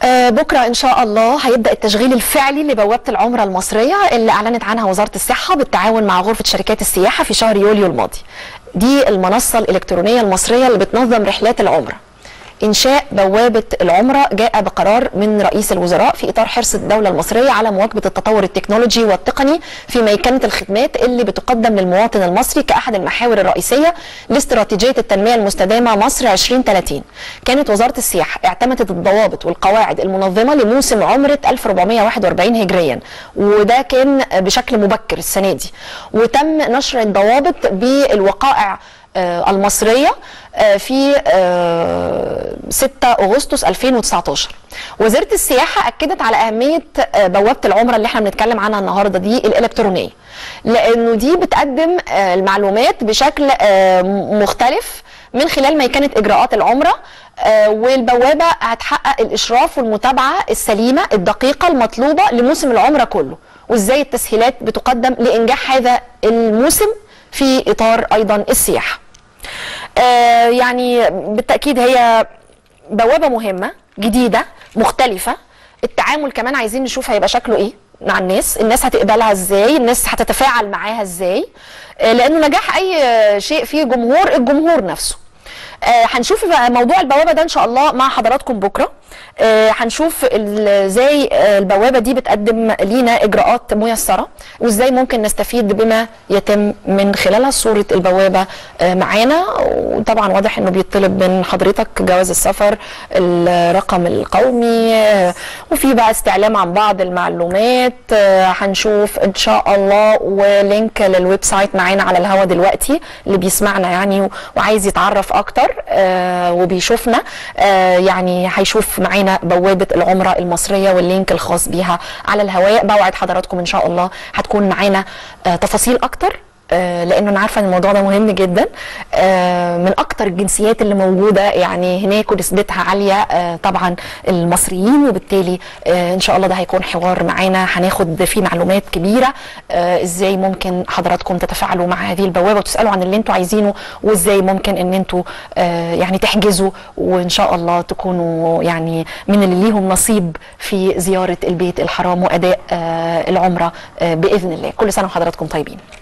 آه، بكرة إن شاء الله هيبدأ التشغيل الفعلي لبوابة العمرة المصرية اللي أعلنت عنها وزارة الصحة بالتعاون مع غرفة شركات السياحة في شهر يوليو الماضي دي المنصة الإلكترونية المصرية اللي بتنظم رحلات العمرة إنشاء بوابة العمرة جاء بقرار من رئيس الوزراء في إطار حرص الدولة المصرية على مواكبة التطور التكنولوجي والتقني في ميكنة الخدمات اللي بتقدم للمواطن المصري كأحد المحاور الرئيسية لاستراتيجية التنمية المستدامة مصر 2030 كانت وزارة السياحة اعتمدت الضوابط والقواعد المنظمة لموسم عمرة 1441 هجريا وده كان بشكل مبكر السنة دي وتم نشر الضوابط بالوقائع آه، المصرية آه، في آه، 6 أغسطس 2019 وزارة السياحة أكدت على أهمية آه، بوابة العمرة اللي احنا بنتكلم عنها النهاردة دي الإلكترونية لأنه دي بتقدم آه، المعلومات بشكل آه، مختلف من خلال ميكنة إجراءات العمرة آه، والبوابة هتحقق الإشراف والمتابعة السليمة الدقيقة المطلوبة لموسم العمرة كله وإزاي التسهيلات بتقدم لإنجاح هذا الموسم في إطار أيضا السياحة آه، يعني بالتأكيد هي بوابة مهمة جديدة مختلفة التعامل كمان عايزين نشوف هيبقى شكله ايه مع الناس الناس هتقبلها ازاي الناس هتتفاعل معاها ازاي آه، لانه نجاح اي آه، شيء فيه جمهور الجمهور نفسه آه، هنشوف بقى موضوع البوابه ده ان شاء الله مع حضراتكم بكره آه، هنشوف ال- ازاي آه، البوابه دي بتقدم لينا اجراءات ميسره وازاي ممكن نستفيد بما يتم من خلالها صوره البوابه آه، معانا وطبعا واضح انه بيطلب من حضرتك جواز السفر الرقم القومي آه، وفي بقى استعلام عن بعض المعلومات آه، هنشوف ان شاء الله ولينك للويب سايت معانا على الهوا دلوقتي اللي بيسمعنا يعني و- وعايز يتعرف اكتر آه، وبيشوفنا آه، يعني هيشوف معانا بوابه العمره المصريه واللينك الخاص بيها على الهواء بوعد حضراتكم ان شاء الله هتكون معانا آه، تفاصيل اكتر آه، لانه انا عارفه ان الموضوع ده مهم جدا آه، من اكتر الجنسيات اللي موجوده يعني هناك ونسبتها عاليه آه، طبعا المصريين وبالتالي آه، ان شاء الله ده هيكون حوار معانا هناخد فيه معلومات كبيره آه، ازاي ممكن حضراتكم تتفاعلوا مع هذه البوابه وتسالوا عن اللي انتوا عايزينه وازاي ممكن ان انتوا آه، يعني تحجزوا وان شاء الله تكونوا يعني من اللي ليهم نصيب في زياره البيت الحرام واداء آه، العمره آه، باذن الله كل سنه وحضراتكم طيبين